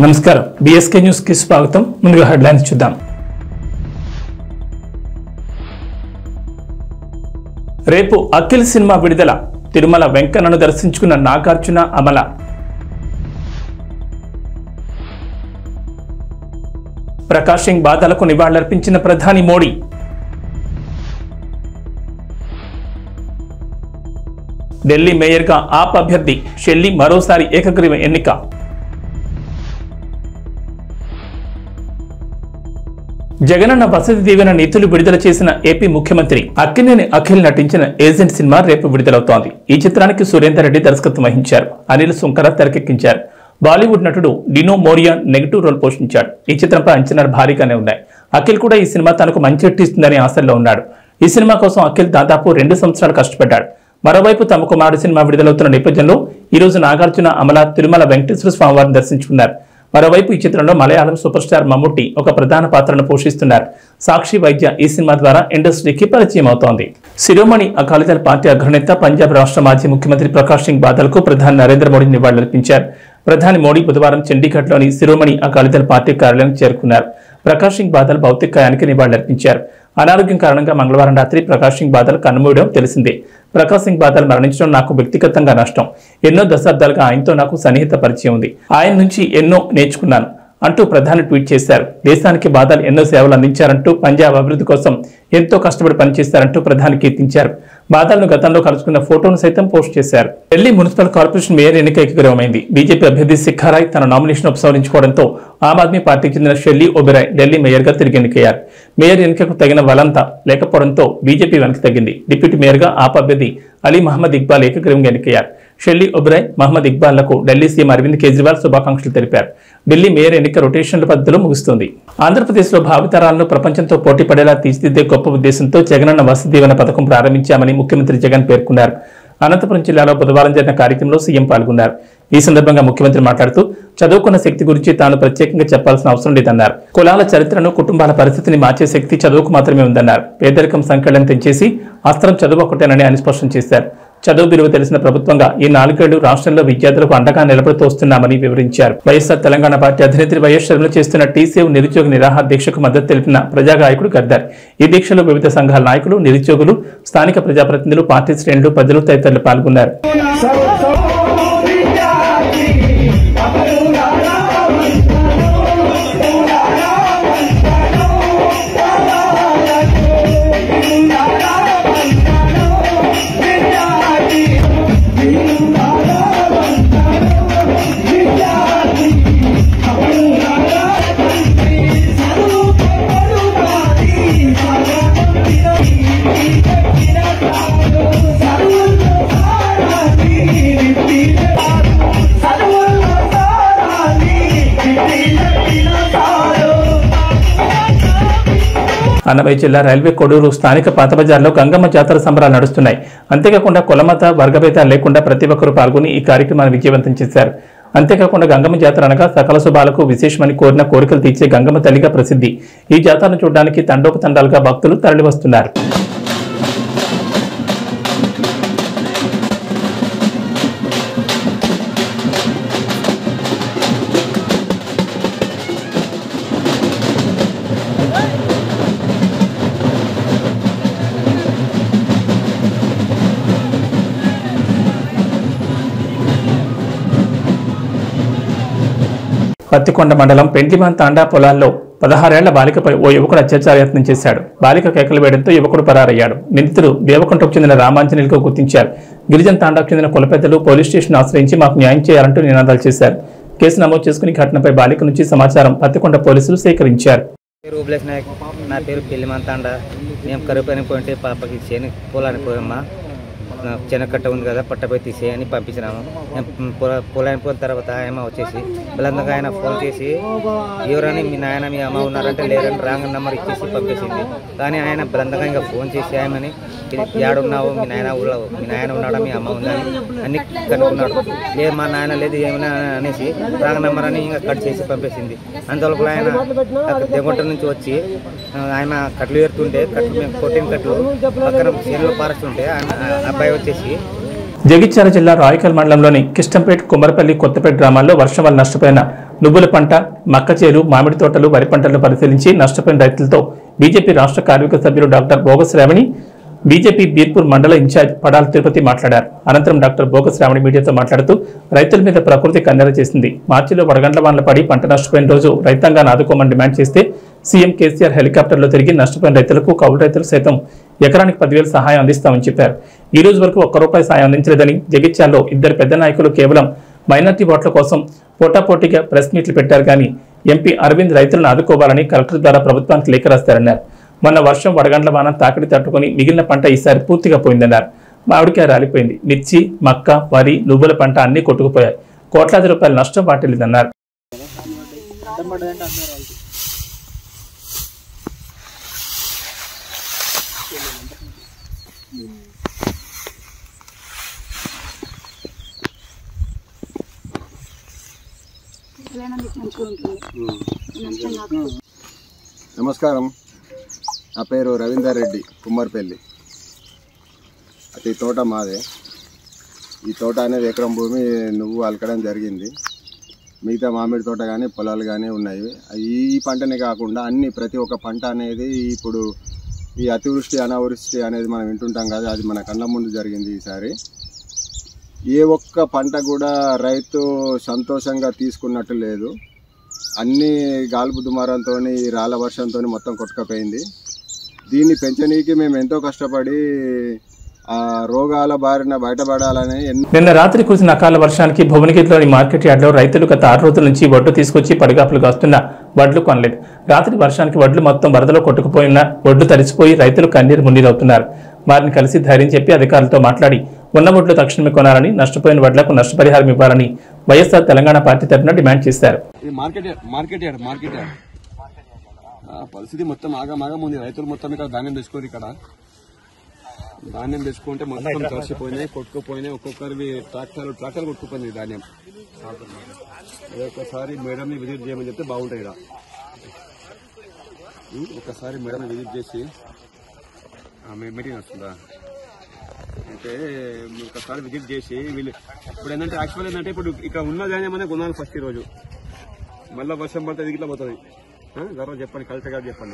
నమస్కారం BSK news కి స్వాగతం ముందుగా హెడ్లైన్స్ చూద్దాం రేపు అఖిల్ సినిమా విడుదల తిరుమల వెంకన్నను దర్శించుకున్న నాగార్జున అమల ప్రకాష్ సింగ్ బాధలకు నివాళులర్పించిన ప్రధాని మోడీ ఢిల్లీ మేయర్గా ఆప్ అభ్యర్థి షెల్లి మరోసారి ఏకగ్రీవ ఎన్నిక జగనన్న వసతి దీవెన నిధులు విడుదల చేసిన ఏపీ ముఖ్యమంత్రి అక్కినేని అఖిల్ నటించిన ఏజెంట్ సినిమా రేపు విడుదలవుతోంది ఈ చిత్రానికి సురేందర్ రెడ్డి దర్శకత్వం వహించారు అనిల్ సుంకర తెరకెక్కించారు బాలీవుడ్ నటుడు డినో మోరియా నెగిటివ్ రోల్ పోషించాడు ఈ చిత్రంపై అంచనాలు భారీగానే ఉన్నాయి అఖిల్ కూడా ఈ సినిమా తనకు మంచి హిట్ ఇస్తుందని ఆశల్లో ఉన్నాడు ఈ సినిమా కోసం అఖిల్ దాదాపు రెండు సంవత్సరాలు కష్టపడ్డాడు మరోవైపు తమ కుమారుడు సినిమా విడుదలవుతున్న నేపథ్యంలో ఈ రోజు నాగార్జున అమల తిరుమల వెంకటేశ్వర స్వామివారిని దర్శించుకున్నారు మరోవైపు ఈ చిత్రంలో మలయాళం సూపర్ స్టార్ మమ్ముట్టి ఒక ప్రధాన పాత్రను పోషిస్తున్నారు సాక్షి వైద్య ఈ సినిమా ద్వారా ఇండస్ట్రీకి పరిచయం అవుతోంది శిరోమణి అకాలీదళ పార్టీ అగ్రనేత పంజాబ్ రాష్ట్ర మాజీ ముఖ్యమంత్రి ప్రకాష్ సింగ్ బాదల్కు ప్రధాని నరేంద్ర మోడీ నివాళులర్పించారు ప్రధాని మోడీ బుధవారం చండీగఢ్లోని శిరోమణి అకాలీదళ పార్టీ కార్యాలయానికి చేరుకున్నారు ప్రకాష్ సింగ్ బాదల్ భౌతికాయానికి నివాళులర్పించారు అనారోగ్యం కారణంగా మంగళవారం రాత్రి ప్రకాష్ సింగ్ బాదల్ కన్నుమూయడం తెలిసిందే ప్రకాష్ సింగ్ బాదల్ మరణించడం నాకు వ్యక్తిగతంగా నష్టం ఎన్నో దశాబ్దాలుగా ఆయనతో నాకు సన్నిహిత పరిచయం ఉంది ఆయన నుంచి ఎన్నో నేర్చుకున్నాను అంటూ ప్రధాని ట్వీట్ చేశారు దేశానికి బాదల్ ఎన్నో సేవలు అందించారంటూ పంజాబ్ అభివృద్ధి కోసం ఎంతో కష్టపడి పనిచేశారంటూ ప్రధాని కీర్తించారు బాదల్ను గతంలో కలుసుకున్న ఫోటోను సైతం పోస్ట్ చేశారు ఢిల్లీ మున్సిపల్ కార్పొరేషన్ మేయర్ ఎన్నిక ఏకగ్రహమైంది బీజేపీ అభ్యర్థి సిక్కారాయ్ తన నామినేషన్ ఉపసంహరించుకోవడంతో ఆమ్ ఆద్మీ పార్టీకి చెందిన షెల్లీ ఒబెరాయ్ ఢిల్లీ మేయర్గా తిరిగి ఎన్నికయ్యారు మేయర్ ఎన్నికకు తగిన బలంతా లేకపోవడంతో బీజేపీ వెనక్కి తగ్గింది డిప్యూటీ మేయర్గా ఆప్ అభ్యర్థి అలీ మహమ్మద్ ఇక్బాల్ ఏకగ్రీవంగా ఎన్నికయ్యారు షెల్లీ ఒబ్రాయ్ మహమ్మద్ ఇక్బాల్లకు ఢిల్లీ సీఎం అరవింద్ కేజ్రీవాల్ శుభాకాంక్షలు తెలిపారు ఢిల్లీ మేయర్ ఎన్నిక రొటేషన్ల పద్ధతిలో ముగుస్తుంది ఆంధ్రప్రదేశ్లో భావితరాలను ప్రపంచంతో పోటీ పడేలా తీర్చిదిద్దే గొప్ప ఉద్దేశంతో జగనన్న వసతి దీవెన పథకం ప్రారంభించామని ముఖ్యమంత్రి జగన్ పేర్కొన్నారు అనంతపురం జిల్లాలో బుధవారం జరిగిన కార్యక్రమంలో సీఎం పాల్గొన్నారు ఈ సందర్భంగా ముఖ్యమంత్రి మాట్లాడుతూ చదువుకున్న శక్తి గురించి తాను ప్రత్యేకంగా చెప్పాల్సిన అవసరం లేదన్నారు కులాల చరిత్రను కుటుంబాల పరిస్థితిని మార్చే శక్తి చదువుకు మాత్రమే ఉందన్నారు పేదరికం సంఖ్యలను తెంచేసి అస్త్రం చదువు ఒకటేనని ఆయన స్పష్టం చేశారు చదువు విలువ తెలిసిన ప్రభుత్వంగా ఈ నాలుగేళ్లు రాష్ట్రంలో విద్యార్థులకు అండగా నిలబడుతూ వస్తున్నామని వివరించారు వైఎస్ఆర్ తెలంగాణ పార్టీ అధినేత్రి వైఎస్ షర్మిల చేస్తున్న టీసేవ్ నిరుద్యోగ నిరాహార దీక్షకు మద్దతు తెలిపిన ప్రజాగాయకుడు గద్దర్ ఈ దీక్షలో వివిధ సంఘాల నాయకులు నిరుద్యోగులు స్థానిక ప్రజాప్రతినిధులు పార్టీ శ్రేణులు ప్రజలు తదితరులు పాల్గొన్నారు అన్నమయ్య జిల్లా రైల్వే కొడూరు స్థానిక పాత బజార్లో గంగమ్మ జాతర సంబరాలు నడుస్తున్నాయి అంతేకాకుండా కులమత వర్గభేదాలు లేకుండా ప్రతి ఒక్కరూ పాల్గొని ఈ కార్యక్రమాన్ని విజయవంతం చేశారు అంతేకాకుండా గంగమ్మ జాతర అనగా సకల శుభాలకు విశేషమని కోరిన కోరికలు తీర్చే గంగమ్మ తల్లిగా ప్రసిద్ధి ఈ జాతరను చూడడానికి తండోపతండాలుగా భక్తులు తరలివస్తున్నారు పత్తికొండ మండలం పెండ్లిమాన్ తాండా పొలాల్లో పదహారేళ్ల బాలికపై ఓ యువకుడు అత్యాచార యత్నం చేశాడు బాలిక కేకలు వేయడంతో యువకుడు పరారయ్యాడు నిందితుడు దేవకుంటకు చెందిన రామాంజనేయులుగా గుర్తించారు గిరిజన తాండాకు చెందిన కుల పెద్దలు పోలీస్ స్టేషన్ ఆశ్రయించి మాకు న్యాయం చేయాలంటూ నినాదాలు చేశారు కేసు నమోదు చేసుకుని ఘటనపై బాలిక నుంచి సమాచారం పత్తికొండ పోలీసులు సేకరించారు పేరు ఉబ్లేష్ నాయక్ నా పేరు పెళ్లిమంతాండ మేము కరువు పని పోయింటే పాపకి చేను పొలానికి పోయమ్మా నా చెనకట్ట ఉంది కదా పట్టపోయి తీసేయని పంపించినాము మేము పొల- పొలానికి పోయిన తర్వాత ఆయన వచ్చేసి బలంగా ఆయన ఫోన్ చేసి ఎవరని మీ నాయన మీ అమ్మ ఉన్నారంటే లేరని రాంగ్ నెంబర్ ఇచ్చేసి పంపేసింది కానీ ఆయన బలంగా ఇంకా ఫోన్ చేసి ఆయనని ఏడున్నావు మీ నాయన ఊళ్ళో మీ నాయన ఉన్నాడా మీ అమ్మ ఉందా అని అన్ని కనుక్కున్నాడు లేదు మా నాయన లేదు ఏమైనా అనేసి రాంగ్ నెంబర్ అని ఇంకా కట్ చేసి పంపేసింది అందువల్ల ఆయన అక్కడ దేగుంట నుంచి వచ్చి ఆ, ఆయన కట్లు ఏరుతుంటే కట్లు మేము కొట్టిన కట్లు పక్కన చేనులో పారుస్తుంటే ఆయన ఆ అబ్బాయి వచ్చేసి జగిత్యాల జిల్లా రాయకల్ మండలంలోని కిష్టంపేట కుమ్మరపల్లి కొత్తపేట గ్రామాల్లో వర్షం వల్ల నష్టపోయిన నువ్వుల పంట మక్కచేలు మామిడి తోటలు వరి పంటలను పరిశీలించి నష్టపోయిన రైతులతో బీజేపీ రాష్ట్ర కార్మిక సభ్యులు డాక్టర్ బోగస్ శ్రావణి బీజేపీ బీర్పూర్ మండల ఇన్ఛార్జ్ పడాల తిరుపతి మాట్లాడారు అనంతరం డాక్టర్ బోగస్ శ్రావణి మీడియాతో మాట్లాడుతూ రైతుల మీద ప్రకృతి కన్నెర చేసింది మార్చిలో వడగండ్ల వానల పడి పంట నష్టపోయిన రోజు రైతాంగాన్ని ఆదుకోమని డిమాండ్ చేస్తే సీఎం కేసీఆర్ హెలికాప్టర్లో తిరిగి నష్టపోయిన రైతులకు కౌలు రైతులకు సైతం ఎకరానికి పదివేల సహాయం అందిస్తామని చెప్పారు ఈ రోజు వరకు ఒక్క రూపాయి సాయం అందించలేదని జగిత్యాల్లో ఇద్దరు పెద్ద నాయకులు కేవలం మైనార్టీ ఓట్ల కోసం పోటాపోటీగా ప్రెస్ మీట్లు పెట్టారు కానీ ఎంపీ అరవింద్ రైతులను ఆదుకోవాలని కలెక్టర్ ద్వారా ప్రభుత్వానికి లేఖ రాస్తారన్నారు మొన్న వర్షం వడగండ్ల వాన తాకిడి తట్టుకుని మిగిలిన పంట ఈసారి పూర్తిగా పోయిందన్నారు మామిడికాయ రాలిపోయింది మిర్చి మక్క వరి నువ్వుల పంట అన్ని కొట్టుకుపోయాయి కోట్లాది రూపాయల నష్టం వాటిల్లిందన్నారు నమస్కారం నా పేరు రవీందర్ రెడ్డి కుమ్మర్పల్లి అయితే ఈ తోట మాదే ఈ తోట అనేది ఎకరం భూమి నువ్వు అలకడం జరిగింది మిగతా మామిడి తోట కానీ పొలాలు కానీ ఉన్నాయి ఈ ఈ పంటనే కాకుండా అన్ని ప్రతి ఒక్క పంట అనేది ఇప్పుడు ఈ అతివృష్టి అనావృష్టి అనేది మనం వింటుంటాం కదా అది మన కళ్ళ ముందు జరిగింది ఈసారి ఏ ఒక్క పంట కూడా రైతు సంతోషంగా తీసుకున్నట్టు లేదు అన్ని గాలుపు దుమారంతో రాళ్ళ వర్షంతో మొత్తం కొట్టుకపోయింది దీన్ని పెంచనీకి మేము ఎంతో కష్టపడి ఆ రోగాల బారిన బయటపడాలని ఎన్నో నిన్న రాత్రి కురిసిన అకాల వర్షానికి భువనగిరిలోని మార్కెట్ యార్డ్లో రైతులు గత ఆరు రోజుల నుంచి వడ్లు తీసుకొచ్చి పడిగాపులు కాస్తున్న వడ్లు కొనలేదు రాత్రి వర్షానికి వడ్లు మొత్తం వరదలో కొట్టుకుపోయిన వడ్లు తడిసిపోయి రైతులు కన్నీరు మున్నీరవుతున్నారు వారిని కలిసి ధైర్యం చెప్పి అధికారులతో మాట్లాడి ఉన్న వడ్లు తక్షణమే కొనాలని నష్టపోయిన వడ్లకు నష్టపరిహారం ఇవ్వాలని వైఎస్ఆర్ తెలంగాణ పార్టీ తరఫున డిమాండ్ చేశారు ఇది market yard market yard market yard ఆ, పరిస్థితి మొత్తం ఆగమాగం ఉంది రైతులు మొత్తం ఇక్కడ ధాన్యం తెచ్చుకోరు ఇక్కడ ధాన్యం తెచ్చుకుంటే మొత్తం తడిసిపోయినాయి కొట్టుకుపోయినాయి ఒక్కొక్కరివి ట్రాక్టర్ ట్రాక్టర్ కొట్టుకుపోయింది ధాన్యం అదే ఒకసారి మేడంని విజిట్ చేయమని చెప్తే బాగుంటాయి ఇక్కడ ఉం, ఒకసారి మేడం విజిట్ చేసి మీటింగ్ వస్తుందా అంటే మీరు ఒకసారి విజిట్ చేసి వీళ్ళు ఇప్పుడు ఏంటంటే యాక్చువల్ ఏంటంటే ఇప్పుడు ఇక్కడ ఉన్న ధాన్యం అనేది కొనాలి ఫస్ట్ ఈ రోజు మళ్ళీ వర్షం పడితే ఇది ఇట్లా పోతుంది గర్వ చెప్పండి కలెక్టర్ గారు చెప్పండి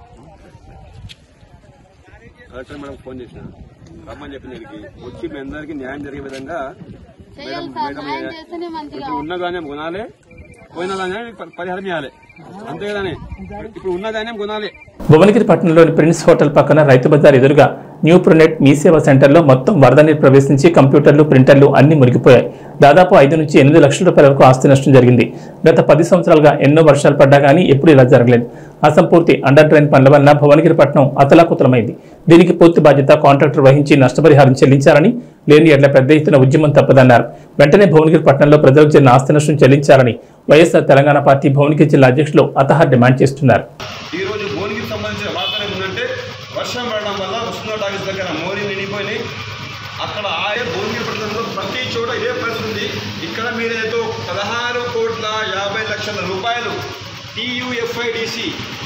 కలెక్టర్ మేడం ఫోన్ చేసిన రమ్మని చెప్పిన ఇక్కడికి వచ్చి మీ అందరికీ న్యాయం జరిగే విధంగా మేడం మేడం ఇప్పుడు ఉన్న ధాన్యం కొనాలి పోయిన ధాన్యాన్ని ప- పరిహారం చేయాలి అంతే కదనే ఇప్పుడు ఉన్న ధాన్యం కొనాలి భువనగిరి పట్టణంలోని ప్రిన్స్ హోటల్ పక్కన రైతు బజార్ ఎదురుగా న్యూ ప్రొనెట్ మీ సేవ సెంటర్లో మొత్తం వరద నీరు ప్రవేశించి కంప్యూటర్లు ప్రింటర్లు అన్ని మునిగిపోయాయి దాదాపు ఐదు నుంచి ఎనిమిది లక్షల రూపాయల వరకు ఆస్తి నష్టం జరిగింది గత పది సంవత్సరాలుగా ఎన్నో వర్షాలు పడ్డా కానీ ఎప్పుడు ఇలా జరగలేదు అసంపూర్తి అండర్ డ్రైన్ పనుల వల్ల భువనగిరి పట్టణం అతలాకుతలమైంది దీనికి పూర్తి బాధ్యత కాంట్రాక్టర్ వహించి నష్టపరిహారం చెల్లించాలని లేని ఎడ్ల పెద్ద ఎత్తున ఉద్యమం తప్పదన్నారు వెంటనే భువనగిరి పట్టణంలో ప్రజలకు జరిగిన ఆస్తి నష్టం చెల్లించాలని వైఎస్ఆర్ తెలంగాణ పార్టీ భువనగిరి జిల్లా అధ్యక్షులు అతహార్ డిమాండ్ చేస్తున్నారు ఈ రోజు భువనగిరికి సంబంధించిన వార్త ఏంటంటే వర్షం పడడం వల్ల ఉష్ణ టాకీస్ దగ్గర మోరీ నిండిపోయినాయి అక్కడ ఆయే భువనగిరి పట్టణంలో ప్రతి చోట ఇదే పరిస్థితి ఉంది ఇక్కడ మీరు ఏదో పదహారు కోట్ల యాభై లక్షల రూపాయలు TUFIDC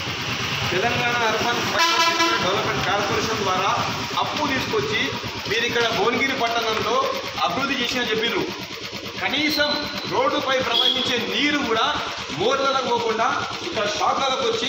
Telangana urban development corporation ద్వారా అప్పు తీసుకొచ్చి మీరు ఇక్కడ భువనగిరి పట్టణంలో అభివృద్ధి చేసిన చెప్పిర్రు కనీసం రోడ్డుపై ప్రవహించే నీరు కూడా మోర్లకు పోకుండా ఇక్కడ షాప్లకు వచ్చి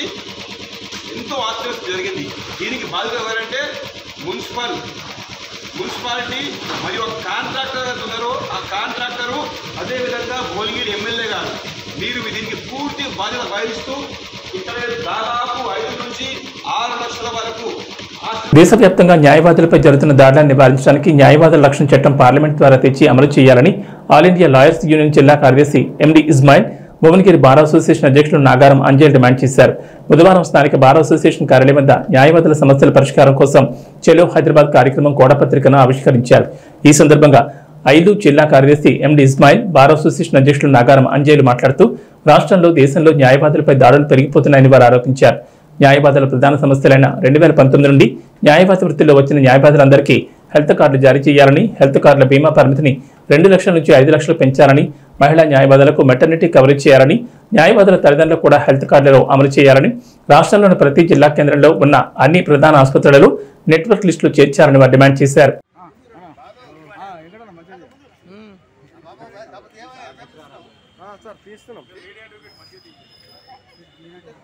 ఎంతో ఆశ్చర్యం జరిగింది దీనికి బాధ్యత ఎవరంటే మున్సిపల్ మున్సిపాలిటీ మరియు ఒక కాంట్రాక్టర్ ఎవరైతే ఉన్నారో ఆ కాంట్రాక్టరు అదేవిధంగా భువనగిరి ఎమ్మెల్యే గారు మీరు దీనికి పూర్తి బాధ్యత వహిస్తూ ఇక్కడ దాదాపు ఐదు నుంచి ఆరు లక్షల వరకు ఆస్తి దేశవ్యాప్తంగా న్యాయవాదులపై జరుగుతున్న దాడులను నివారించడానికి న్యాయవాదుల రక్షణ చట్టం పార్లమెంట్ ద్వారా తెచ్చి అమలు చేయాలని ఆల్ ఇండియా లాయర్స్ యూనియన్ జిల్లా కార్యదర్శి MD Ismail Bhuvanagiri bar association అధ్యక్షులు నాగారం అంజల్ డిమాండ్ చేశారు బుధవారం స్థానిక బార్ అసోసియేషన్ కార్యాలయం వద్ద న్యాయవాదుల సమస్యల పరిష్కారం కోసం చెలో హైదరాబాద్ కార్యక్రమం కోడపత్రికను ఆవిష్కరించారు ఈ సందర్భంగా ఐదు జిల్లా కార్యదర్శి ఎండి ఇస్మాయిల్ బార్ అసోసియేషన్ అధ్యక్షులు నాగారం అంజయ్యలు మాట్లాడుతూ రాష్ట్రంలో దేశంలో న్యాయవాదులపై దాడులు పెరిగిపోతున్నాయని వారు ఆరోపించారు న్యాయవాదుల ప్రధాన సమస్యలైన రెండు వేల పంతొమ్మిది నుండి న్యాయవాద వృత్తిలో వచ్చిన న్యాయవాదులందరికీ హెల్త్ కార్డులు జారీ చేయాలని హెల్త్ కార్డుల బీమా పరిమితిని రెండు లక్షల నుంచి ఐదు లక్షలు పెంచాలని మహిళా న్యాయవాదులకు మెటర్నిటీ కవరేజ్ చేయాలని న్యాయవాదుల తల్లిదండ్రులకు కూడా హెల్త్ కార్డులు అమలు చేయాలని రాష్ట్రంలోని ప్రతి జిల్లా కేంద్రంలో ఉన్న అన్ని ప్రధాన ఆసుపత్రులలో నెట్వర్క్ లిస్టులు చేర్చాలని వారు డిమాండ్ చేశారు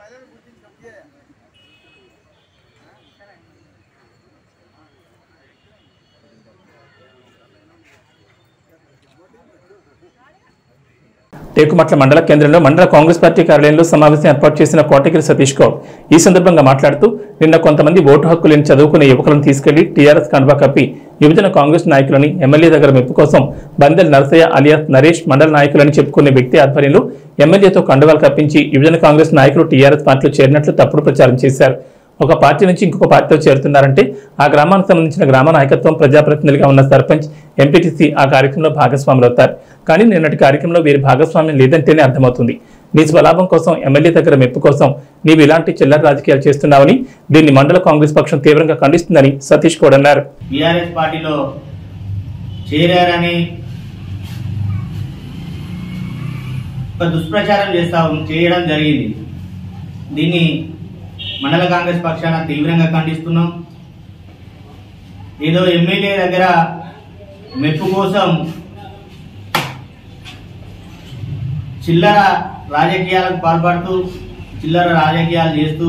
టేకుమట్ల మండల కేంద్రంలో మండల కాంగ్రెస్ పార్టీ కార్యాలయంలో సమావేశం ఏర్పాటు చేసిన కోటగిరి సతీష్ గౌడ్ ఈ సందర్భంగా మాట్లాడుతూ నిన్న కొంతమంది ఓటు హక్కు లేని చదువుకునే యువకులను తీసుకెళ్లి టీఆర్ఎస్ కండువా కప్పి యువజన కాంగ్రెస్ నాయకులని ఎమ్మెల్యే దగ్గర మెప్పు కోసం బందెల్ నరసయ్య అలియాస్ నరేష్ మండల నాయకులని చెప్పుకునే వ్యక్తి ఆధ్వర్యంలో ఎమ్మెల్యేతో కండువాలు కప్పించి యువజన కాంగ్రెస్ నాయకులు టీఆర్ఎస్ పార్టీలో చేరినట్లు తప్పుడు ప్రచారం చేశారు ఒక పార్టీ నుంచి ఇంకొక పార్టీలో చేరుతున్నారంటే ఆ గ్రామానికి సంబంధించిన గ్రామ నాయకత్వం ప్రజాప్రతినిధులుగా ఉన్న సర్పంచ్ ఎంపీటీసీ ఆ కార్యక్రమంలో భాగస్వాములు అవుతారు కానీ నిన్నటి కార్యక్రమంలో వీరి భాగస్వామ్యం లేదంటేనే అర్థమవుతుంది నీ స్వలాభం కోసం ఎమ్మెల్యే దగ్గర మెప్పు కోసం నీవు ఇలాంటి చిల్లర రాజకీయాలు చేస్తున్నావని దీన్ని మండల కాంగ్రెస్ పక్షం తీవ్రంగా ఖండిస్తుందని సతీష్ గౌడ్ అన్నారు బీఆర్ఎస్ పార్టీలో చేరారని ఒక దుష్ప్రచారం చేస్తా చేయడం జరిగింది దీన్ని మండల కాంగ్రెస్ పక్షాన తీవ్రంగా ఖండిస్తున్నాం ఏదో ఎమ్మెల్యే దగ్గర మెప్పు కోసం చిల్లర రాజకీయాలకు పాల్పడుతూ చిల్లర రాజకీయాలు చేస్తూ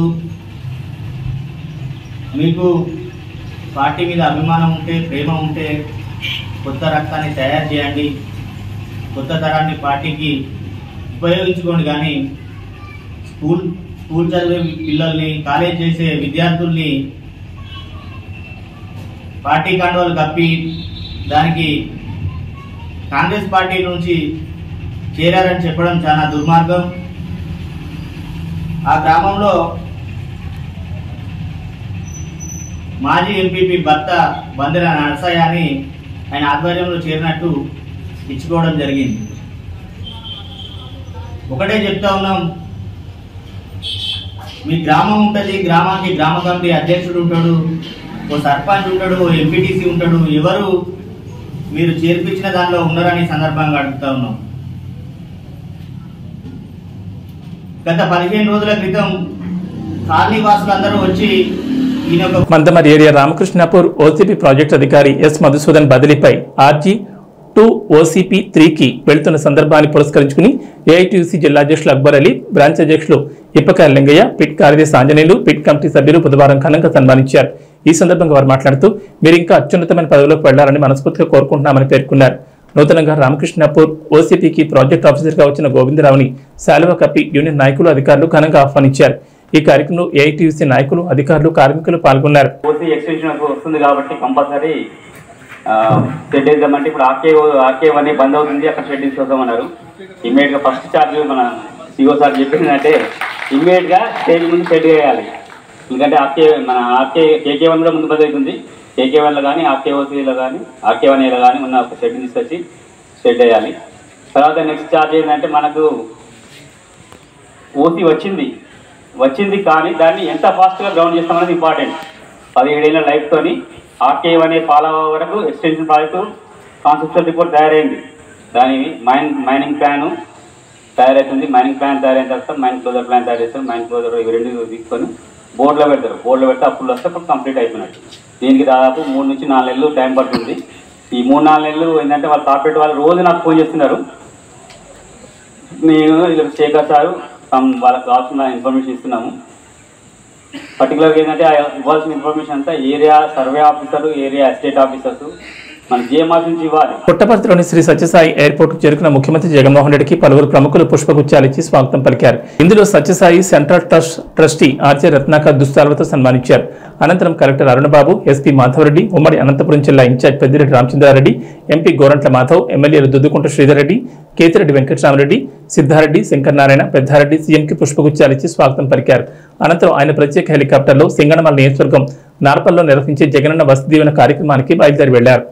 మీకు పార్టీ మీద అభిమానం ఉంటే ప్రేమ ఉంటే కొత్త రక్తాన్ని తయారు చేయండి కొత్త తరాన్ని పార్టీకి ఉపయోగించుకోండి కానీ స్కూల్ స్కూల్ చదివే పిల్లల్ని కాలేజ్ చేసే విద్యార్థుల్ని పార్టీ కండువాలు కప్పి దానికి కాంగ్రెస్ పార్టీ నుంచి చేరారని చెప్పడం చాలా దుర్మార్గం ఆ గ్రామంలో మాజీ ఎంపీపీ భర్త బందెల నరసయ్య అని ఆయన ఆధ్వర్యంలో చేరినట్టు ఇచ్చుకోవడం జరిగింది ఒకటే చెప్తా ఉన్నాం మీ గ్రామం ఉంటుంది గ్రామానికి గ్రామ కమిటీ అధ్యక్షుడు ఉంటాడు ఓ సర్పంచ్ ఉంటాడు ఓ ఎంపీటీసీ ఉంటాడు ఎవరు మీరు చేర్పించిన దానిలో ఉన్నారని సందర్భంగా అడుగుతా ఉన్నాం గత పదిహేను రోజుల క్రితం కాలనీ వాసులందరూ వచ్చి ఈయన ఒక Mandamarri area Ramakrishnapur OCP project అధికారి ఎస్ మధుసూదన్ బదిలీపై ఆర్జీ టూ ఓసీపీ త్రీకి వెళ్తున్న సందర్భాన్ని పురస్కరించుకుని ఏఐటీయూసీ జిల్లా అధ్యక్షులు అక్బర్ అలీ బ్రాంచ్ అధ్యక్షులు ఇప్పకాయ లింగయ్య పిట్ కార్యదర్శి ఆంజనేయులు పిట్ కమిటీ సభ్యులు బుధవారం ఘనంగా సన్మానించారు ఈ సందర్భంగా వారు మాట్లాడుతూ మీరు ఇంకా అత్యున్నతమైన పదవిలోకి వెళ్లాలని మనస్ఫూర్తిగా కోరుకుంటున్నామని పేర్కొన్నారు నూతనంగా రామకృష్ణాపూర్ ఓసీపీకి ప్రాజెక్ట్ ఆఫీసర్గా వచ్చిన గోవిందరావుని శాలువ కప్పి యూనియన్ నాయకులు అధికారులు ఘనంగా ఆహ్వానించారు ఈ కార్యక్రమంలో ఏఐటీయూసీ నాయకులు అధికారులు కార్మికులు పాల్గొన్నారు ఓసీ ఎక్స్టెన్షన్ వస్తుంది కాబట్టి కంపల్సరీ షెడ్ వేద్దామంటే ఇప్పుడు ఆర్కే ఆర్కే వన్ బంద్ అవుతుంది అక్కడ షెడ్ తీసుకోమన్నారు ఇమ్మీడియట్ గా ఫస్ట్ చార్జ్ మన సిఓ సార్ చెప్పిందంటే ఇమ్మీడియట్ గా స్టేజ్ ముందు షెడ్ వేయాలి ఎందుకంటే ఆర్కే మన ఆర్కే కేకే వన్ కూడా ముందు బంద్ అవుతుంది కేకే వన్లో కానీ ఆర్కే ఓసీలో కానీ ఆర్కే వన్ ఏలో కానీ ఉన్న ఒక షెడ్ తీసుకొచ్చి షెడ్ వేయాలి తర్వాత నెక్స్ట్ చార్జ్ ఏంటంటే మనకు ఓసీ వచ్చింది వచ్చింది కానీ దాన్ని ఎంత ఫాస్ట్గా గ్రౌండ్ చేస్తామనేది ఇంపార్టెంట్ పదిహేడేళ్ల లైఫ్తోని ఆర్కేవ్ అనే ఫాలో వరకు ఎక్స్టెన్షన్ ప్రాజెక్టు కాన్సెప్చువల్ రిపోర్ట్ తయారైంది దాని మైన్ మైనింగ్ ప్లాన్ తయారవుతుంది మైనింగ్ ప్లాన్ తయారైన తర్వాత మైన్ క్లోజర్ ప్లాన్ తయారు చేస్తారు మైన్ క్లోజర్ ఇవి రెండు తీసుకొని బోర్డులో పెడతారు బోర్డులో పెడితే అప్పుడు వస్తే అప్పుడు కంప్లీట్ అయిపోయినట్టు దీనికి దాదాపు మూడు నుంచి నాలుగు నెలలు టైం పడుతుంది ఈ మూడు నాలుగు నెలలు ఏంటంటే వాళ్ళ కార్పొరేట్ వాళ్ళు రోజు నాకు ఫోన్ చేస్తున్నారు నేను ఇలా శేఖర్ సారు సమ్ వాళ్ళకి కావాల్సిన ఇన్ఫర్మేషన్ ఇస్తున్నాము పర్టికులర్గా ఏంటంటే ఆ ఇవ్వాల్సిన ఇన్ఫర్మేషన్ అంతా area survey officer area estate officers మన జిఎంఆర్ నుంచి ఇవ్వాలి పుట్టపర్తిలోని శ్రీ సత్యసాయి ఎయిర్పోర్ట్ కు చేరుకున్న ముఖ్యమంత్రి జగన్మోహన్ రెడ్డికి పలువురు ప్రముఖులు పుష్పగుచ్చాలిచ్చి స్వాగతం పలికారు ఇందులో Sathya Sai central trust trustee RJ Ratnakar దుస్తాలతో సన్మానించారు అనంతరం కలెక్టర్ అరుణబాబు ఎస్పీ మాధవరెడ్డి ఉమ్మడి అనంతపురం జిల్లా ఇన్ఛార్జ్ పెద్దిరెడ్డి రామచంద్రారెడ్డి ఎంపీ గోరంట్ల మాధవ్ ఎమ్మెల్యేలు దుద్దుకుంట శ్రీధర్ రెడ్డి కేతిరెడ్డి వెంకటరామరెడ్డి సిద్ధారెడ్డి శంకరనారాయణ పెద్దారెడ్డి సీఎంకి పుష్పగుచ్చాలిచ్చి స్వాగతం పలికారు అనంతరం ఆయన ప్రత్యేక హెలికాప్టర్లో సింగనమల నియోజకవర్గం నార్పల్లో నిర్వహించే జగనన్న వసతి దీవెన కార్యక్రమానికి బయలుదేరి వెళ్లారు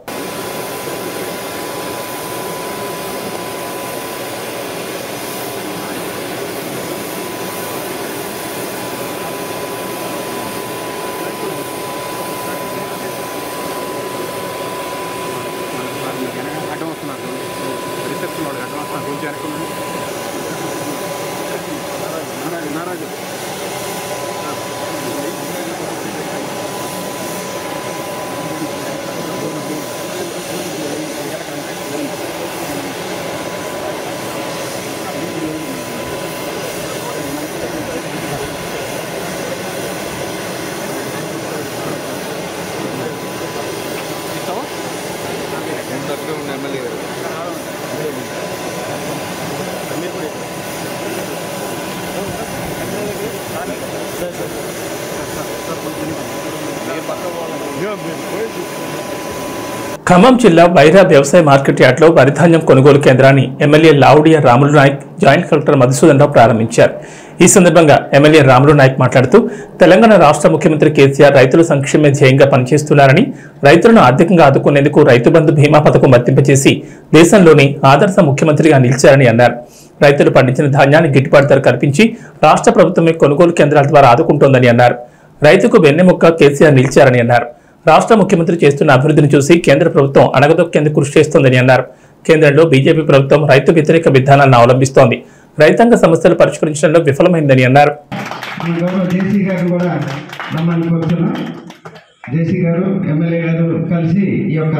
ఖమ్మం జిల్లా వైరా వ్యవసాయ మార్కెట్ యార్డ్లో వరిధాన్యం కొనుగోలు కేంద్రాన్ని MLA Lavudya Ramulu Naik joint collector Madhusudan Rao ప్రారంభించారు ఈ సందర్భంగా ఎమ్మెల్యే రాములు నాయక్ మాట్లాడుతూ తెలంగాణ రాష్ట్ర ముఖ్యమంత్రి కేసీఆర్ రైతుల సంక్షేమ ధ్యేయంగా పనిచేస్తున్నారని రైతులను ఆర్థికంగా ఆదుకునేందుకు రైతు బంధు బీమా పథకం వర్తింపచేసి దేశంలోని ఆదర్శ ముఖ్యమంత్రిగా నిలిచారని అన్నారు రైతులు పండించిన ధాన్యాన్ని గిట్టుబాటు ధర కల్పించి రాష్ట్ర ప్రభుత్వమే కొనుగోలు కేంద్రాల ద్వారా ఆదుకుంటోందని అన్నారు రైతుకు వెన్నెముక్క కేసీఆర్ నిలిచారని అన్నారు రాష్ట్ర ముఖ్యమంత్రి చేస్తున్న అభివృద్ధిని చూసి కేంద్ర ప్రభుత్వం అణగదొక్కేందుకు కృషి చేస్తోందని అన్నారు కేంద్రంలో బీజేపీ ప్రభుత్వం రైతు వ్యతిరేక విధానాలను అవలంబిస్తోంది రైతాంగ సమస్యలు పరిష్కరించడంలో విఫలమైందని అన్నారు మన గౌరవ జేసీ గారు కూడా రమ్మని కోరుతున్నాం జేసీ గారు ఎమ్మెల్యే గారు కలిసి ఈ యొక్క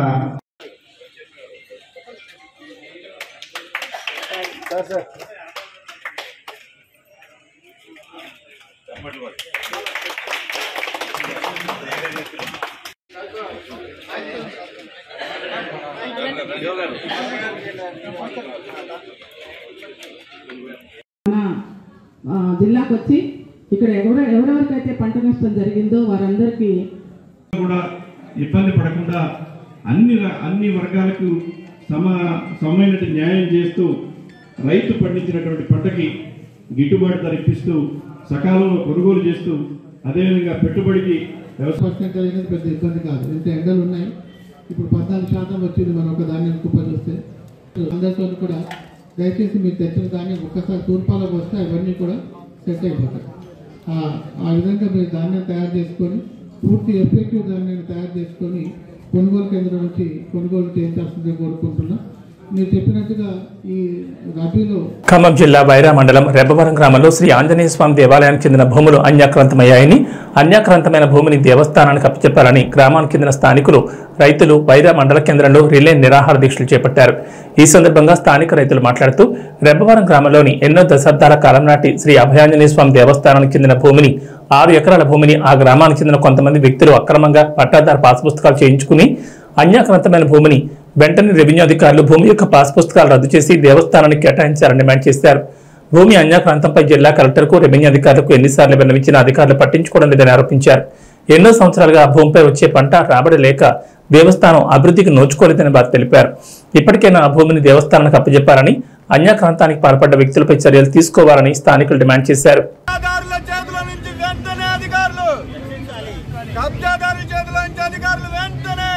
ఆ, జిల్లాకు వచ్చి ఇక్కడ ఎవరు ఎవరెవరికైతే పంట నష్టం జరిగిందో వారందరికీ కూడా ఇబ్బంది పడకుండా అన్ని ర- అన్ని వర్గాలకు సమ సమైనటువంటి న్యాయం చేస్తూ రైతు పండించినటువంటి పంటకి గిట్టుబాటు ధర ఇప్పిస్తూ సకాలంలో కొనుగోలు చేస్తూ అదేవిధంగా పెట్టుబడికి వ్యవసాయ పర్సెంట్ అనేది పెద్ద ఇబ్బంది కాదు ఇంత ఎండలు ఉన్నాయి ఇప్పుడు పద్నాలుగు శాతం వచ్చింది మనం ఒక ధాన్యం కుప్ప చూస్తే అందరితో కూడా దయచేసి మీరు తెచ్చిన ధాన్యం ఒక్కసారి తూర్పాలకు వస్తే అవన్నీ కూడా సెట్ అయిపోతాయి ఆ- ఆ విధంగా మీరు ధాన్యం తయారు చేసుకొని పూర్తి ఎఫెక్టివ్ ధాన్యాన్ని తయారు చేసుకొని కొనుగోలు కేంద్రం నుంచి కొనుగోలు చేయించాల్సిందిగా కోరుకుంటున్నాం మీరు చెప్పినట్టుగా ఈ రబీలో ఖమ్మం జిల్లా వైరా మండలం రెబ్బవరం గ్రామంలో శ్రీ ఆంజనేయ స్వామి దేవాలయానికి చెందిన భూములు అన్యాక్రాంతమయ్యాయని అన్యాక్రాంతమైన భూమిని దేవస్థానానికి అప్పచెప్పాలని గ్రామానికి చెందిన స్థానికులు రైతులు వైరా మండల కేంద్రంలో రిలే నిరాహార దీక్షలు చేపట్టారు ఈ సందర్భంగా స్థానిక రైతులు మాట్లాడుతూ రెబ్బవరం గ్రామంలోని ఎన్నో దశాబ్దాల కాలం నాటి శ్రీ అభయాంజనేయ స్వామి దేవస్థానానికి చెందిన భూమిని ఆరు ఎకరాల భూమిని ఆ గ్రామానికి చెందిన కొంతమంది వ్యక్తులు అక్రమంగా పట్టాదారు పాస్ పుస్తకాలు చేయించుకుని అన్యాక్రాంతమైన భూమిని వెంటనే రెవెన్యూ అధికారులు భూమి యొక్క పాస్ పుస్తకాలు రద్దు చేసి దేవస్థానానికి కేటాయించారని డిమాండ్ చేశారు భూమి అన్యాక్రాంతంపై జిల్లా కలెక్టర్కు రెవెన్యూ అధికారులకు ఎన్నిసార్లు విన్నవించినా అధికారులు పట్టించుకోవడం లేదని ఆరోపించారు ఎన్నో సంవత్సరాలుగా ఆ భూమిపై వచ్చే పంట రాబడి లేక దేవస్థానం అభివృద్ధికి నోచుకోలేదని వారు తెలిపారు ఇప్పటికైనా ఆ భూమిని దేవస్థానానికి అప్పచెప్పాలని అన్యాక్రాంతానికి పాల్పడ్డ వ్యక్తులపై చర్యలు తీసుకోవాలని స్థానికులు డిమాండ్ చేశారు కబ్జాదారుల చేతుల నుంచి వెంటనే అధికారులు కబ్జాదారు చేతుల నుంచి అధికారులు వెంటనే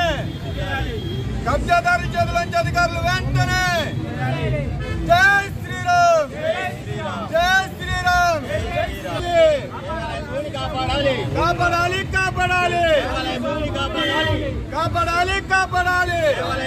కబ్జాదారు చేతుల నుంచి అధికారులు వెంటనే జై శ్రీరామ్ జై శ్రీరామ్ కాపాడాలి కాపాడాలి కాపాడాలి కాపాడాలి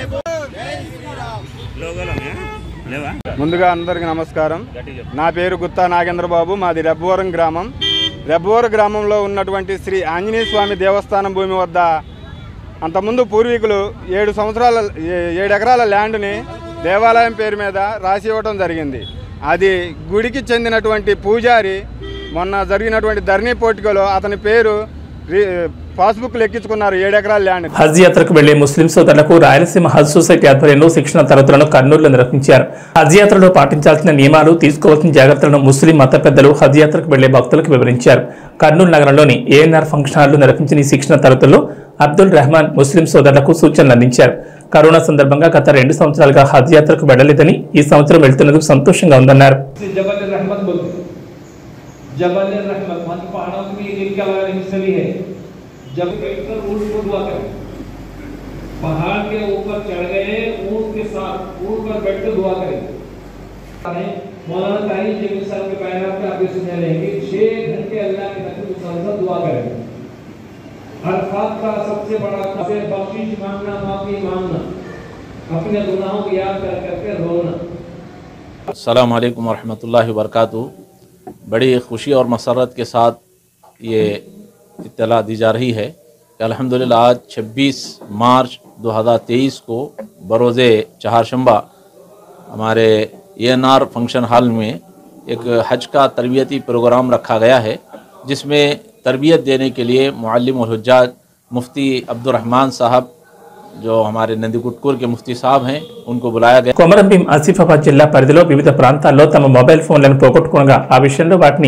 ముందుగా అందరికీ నమస్కారం నా పేరు గుత్తా నాగేంద్రబాబు మాది రెబ్బవరం గ్రామం రెబ్బవరం గ్రామంలో ఉన్నటువంటి శ్రీ ఆంజనేయ స్వామి దేవస్థానం భూమి వద్ద అంతకుముందు పూర్వీకులు ఏడు సంవత్సరాల ఏ- ఏడు ఎకరాల ల్యాండ్ని దేవాలయం పేరు మీద రాసి ఇవ్వడం జరిగింది అది గుడికి చెందినటువంటి పూజారి మొన్న జరిగినటువంటి ధరణి పోటీలో అతని పేరు రి- పాస్బుక్లు ఎక్కించుకున్నారు ఏడు ఎకరాల ల్యాండ్ హజ్ యాత్రకు వెళ్లే ముస్లిం సోదరులకు రాయలసీమ హజ్ సొసైటీ ఆధ్వర్యంలో శిక్షణ తరగతులను కర్నూలులో నిర్వహించారు హజ్ యాత్రలో పాటించాల్సిన నియమాలు తీసుకోవాల్సిన జాగ్రత్తలను ముస్లిం మత పెద్దలు హజ్ యాత్రకు వెళ్లే భక్తులకు వివరించారు కర్నూలు నగరంలోని ఏఎన్ఆర్ ఫంక్షన్ హాల్లో నిర్వహించిన ఈ శిక్షణ తరగతుల్లో అబ్దుల్ రెహమాన్ ముస్లిం సోదరులకు సూచనలు అందించారు కరోనా సందర్భంగా గత రెండు సంవత్సరాలుగా హజ్ యాత్రకు వెళ్లలేదని ఈ సంవత్సరం వెళ్తున్నందుకు సంతోషంగా ఉందన్నారు जबल रहमत बोलते हैं। जबल रहमत वहाँ की पहाड़ों में एक एक अलग हिस्सा भी है जब बैठकर ऊँट को दुआ करें पहाड़ के ऊपर चढ़ गए ऊँट के साथ ऊँट पर बैठकर दुआ करें मौलाना तारी जमीन साहब के बयान पे आप ये सुनने रहेंगे छह घंटे अल्लाह के नबी मुसलसल दुआ करें हर खात का सबसे बड़ा से बख्शिश मांगना माफी मांगना अपने गुनाहों को याद कर करके रोना अस्सलाम वालेकुम वरहमतुल्लाहि वबरकातुहू बड़ी खुशी और मसरत के साथ ये इत्तला दी जा रही है कि अल्हम्दुलिल्लाह आज 26 मार्च 2023 को बरोज़ चहारशंबा हमारे A N R function hall में एक हज का तरबियती प्रोग्राम रखा गया है जिसमें तरबियत देने के लिए मुअल्लिम और हुज्जाज मुफ्ती अब्दुलरहमान साहब जो हमारे नंदीकुटकुर के मुफ्ती साहब हैं उनको बुलाया गया కొమరం భీం ఆసిఫాబాద్ జిల్లా పరిధిలో వివిధ ప్రాంతాల్లో తమ మొబైల్ ఫోన్లను పోగొట్టుకోగా ఆ విషయంలో వాటిని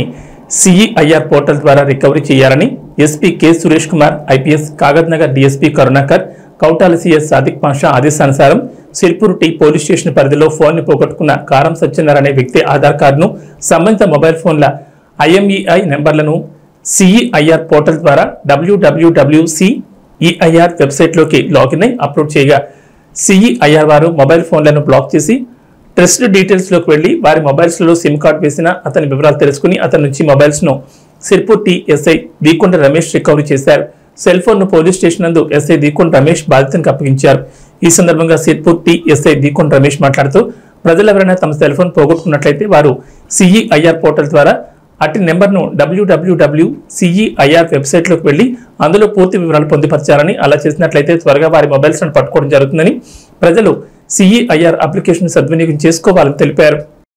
సిఈఐఆర్ పోర్టల్ ద్వారా రికవరీ చేయాలని SP K Suresh Kumar IPS Kagaznagar DSP Karunakar Kautala CS Sadiq Pasha ఆదేశానుసారం సిర్పూర్ టీ పోలీస్ స్టేషన్ పరిధిలో ఫోన్ పోగొట్టుకున్న కారం సత్యనారాయణ అనే వ్యక్తి ఆధార్ కార్డును సంబంధిత మొబైల్ ఫోన్ల ఐఎంఈఐ నెంబర్లను సిఈఐఆర్ పోర్టల్ ద్వారా డబ్ల్యూడబ్ల్యూసిఈఐఆర్ వెబ్సైట్లోకి లాగిన్ అయి అప్లోడ్ చేయగా సిఈఐఆర్ వారు మొబైల్ ఫోన్లను బ్లాక్ చేసి ట్రస్ట్ డీటెయిల్స్ లోకి వెళ్లి వారి మొబైల్స్ లో సిమ్ కార్డ్ వేసిన అతని వివరాలు తెలుసుకుని అతని నుంచి మొబైల్స్ ను Sirpur T SI Deekonda Ramesh recovery చేశారు సెల్ ఫోన్ ను పోలీస్ స్టేషన్ నందు ఎస్ఐ దీకొండ రమేష్ బాధితునికి అప్పగించారు ఈ సందర్భంగా సిర్పూర్ టీ ఎస్ఐ దీకొండ రమేష్ మాట్లాడుతూ ప్రజలు ఎవరైనా తమ సెల్ ఫోన్ పోగొట్టుకున్నట్లయితే వారు సిఈఐఆర్ పోర్టల్ ద్వారా అట్టి నెంబర్ను డబ్ల్యూడబ్ల్యూడబ్ల్యూ సిఈఐఆర్ వెబ్సైట్లోకి వెళ్లి అందులో పూర్తి వివరాలు పొందుపరచాలని అలా చేసినట్లయితే త్వరగా వారి మొబైల్స్ పట్టుకోవడం జరుగుతుందని ప్రజలు సిఈఐఆర్ అప్లికేషన్ సద్వినియోగం చేసుకోవాలని తెలిపారు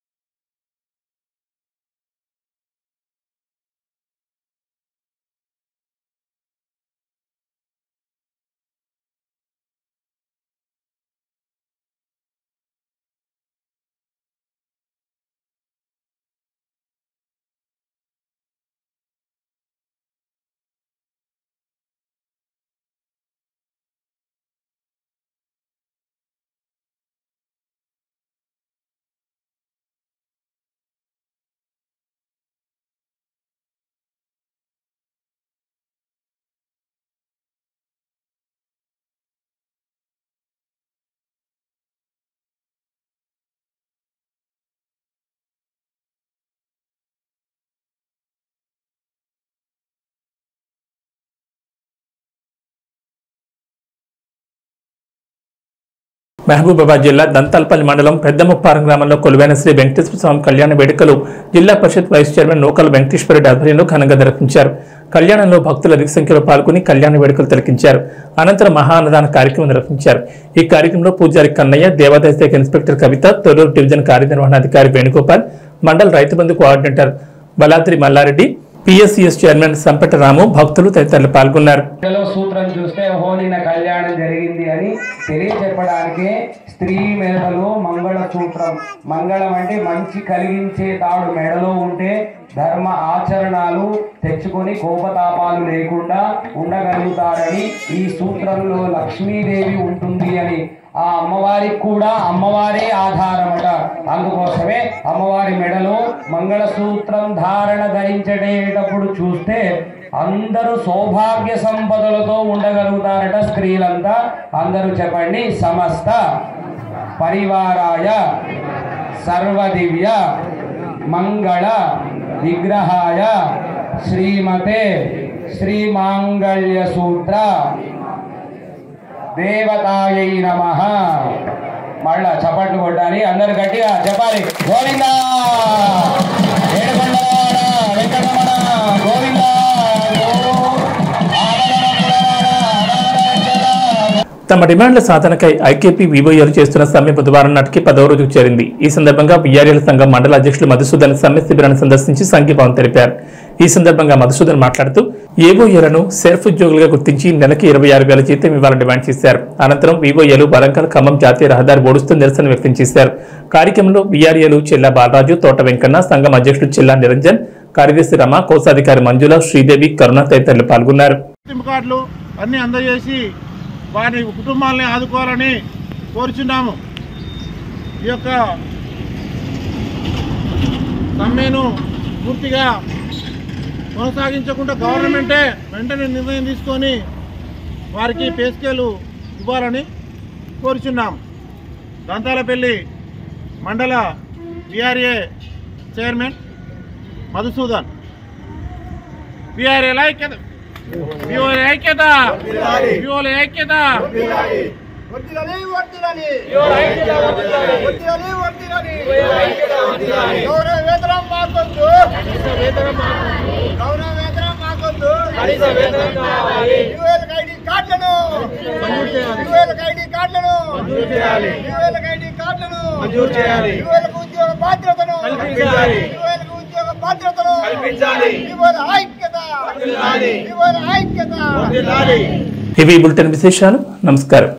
మహబూబాబాద్ జిల్లా దంతాల్పల్లి మండలం పెద్దముప్పారం గ్రామంలో కొలువైన శ్రీ వెంకటేశ్వర స్వామి కళ్యాణ వేడుకలు జిల్లా పరిషత్ వైస్ చైర్మన్ నూకల వెంకటేశ్వర రెడ్డి ఆధ్వర్యంలో ఘనంగా నిర్వహించారు కళ్యాణంలో భక్తులు అధిక సంఖ్యలో పాల్గొని కళ్యాణ వేడుకలు తిలకించారు అనంతరం మహా అన్నదాన కార్యక్రమం నిర్వహించారు ఈ కార్యక్రమంలో పూజారి కన్నయ్య దేవాదాయ శాఖ ఇన్స్పెక్టర్ కవిత తొర్రూరు డివిజన్ కార్యనిర్వహణాధికారి వేణుగోపాల్ మండల రైతు బంధు కోఆర్డినేటర్ బలాద్రి మల్లారెడ్డి పిఎస్సిఎస్ చైర్మన్ సంపట రాము భక్తులు తదితరులు పాల్గొన్నారు లో సూత్రం చూస్తే హోలిన కళ్యాణం జరిగింది అని తెలియచెప్పడానికి స్త్రీ మెడలో మంగళ సూత్రం మంగళం అంటే మంచి కలిగించే తాడు మెడలో ఉంటే ధర్మ ఆచరణలు తెచ్చుకొని కోపతాపాలు లేకుండా ఉండగలుగుతారని ఈ సూత్రంలో లక్ష్మీదేవి ఉంటుంది అని ఆ అమ్మవారికి కూడా అమ్మవారే ఆధారమట అందుకోసమే అమ్మవారి మెడలో మంగళసూత్రం ధారణ ధరించడేటప్పుడు చూస్తే అందరూ సౌభాగ్య సంపదలతో ఉండగలుగుతారట స్త్రీలంతా అందరూ చెప్పండి సమస్త పరివారాయ సర్వదివ్య మంగళ విగ్రహాయ శ్రీమతే శ్రీమాంగళ్య సూత్ర దేవతాయై నమ మళ్ళా చప్పట్లు కొట్టాలి అందరు గట్టిగా చెప్పాలి గోవిందా ఏడుకొండలవాడ వెంకటరమణ గోవిందా తమ డిమాండ్ల సాధనకై ఐకేపీ వివోఏలు చేస్తున్న సమ్మె బుధవారం నాటికి పదవ రోజుకు చేరింది ఈ సందర్భంగా విఆర్ఎల్ సంఘం మండల అధ్యక్షులు మధుసూదన్ సమ్మె శిబిరాన్ని సందర్శించి సంఘీభావం తెలిపారు ఈ సందర్భంగా మధుసూదన్ మాట్లాడుతూ ఏవోఏలను సెల్ఫ్ ఉద్యోగులుగా గుర్తించి నెలకి ఇరవై ఆరు వేల జీతం ఇవ్వాలని డిమాండ్ చేశారు అనంతరం వివోఏలు వరంగల్ ఖమ్మం జాతీయ రహదారి ఓడుస్తూ నిరసన వ్యక్తం చేశారు కార్యక్రమంలో విఆర్ఏలు చెల్లా బాలరాజు తోట వెంకన్న సంఘం అధ్యక్షుడు చెల్లా నిరంజన్ కార్యదర్శి రమ కోశాధికారి మంజుల శ్రీదేవి కరుణ తదితరులు పాల్గొన్నారు గుర్తింపు కార్డులు అన్నీ అందజేసి వారి కుటుంబాలని ఆదుకోవాలని కోరుచున్నాము ఈ యొక్క సమ్మెను పూర్తిగా కొనసాగించకుండా గవర్నమెంటే వెంటనే నిర్ణయం తీసుకొని వారికి పే స్కేలు ఇవ్వాలని కోరుచున్నాం దంతాలపల్లి మండల విఆర్ఏ చైర్మన్ మధుసూదన్ విఆర్ఏ ఐక్యత విఓల ఐక్యత విఓల ఐక్యత గౌరవ వేతనం మాకొద్దు గౌరవ వేతనం మాకొద్దు యుఎల్ ఐడి కార్డులను యుఎల్ ఐడి కార్డులను యుఎల్ ఐడి కార్డులను యుఎల్ ఉద్యోగ బాధ్యతను యుఎల్ ఉద్యోగ బాధ్యతను యువల ఐక్యత యువల ఐక్యత ఇవి బులెటిన్ విశేషాలు నమస్కారం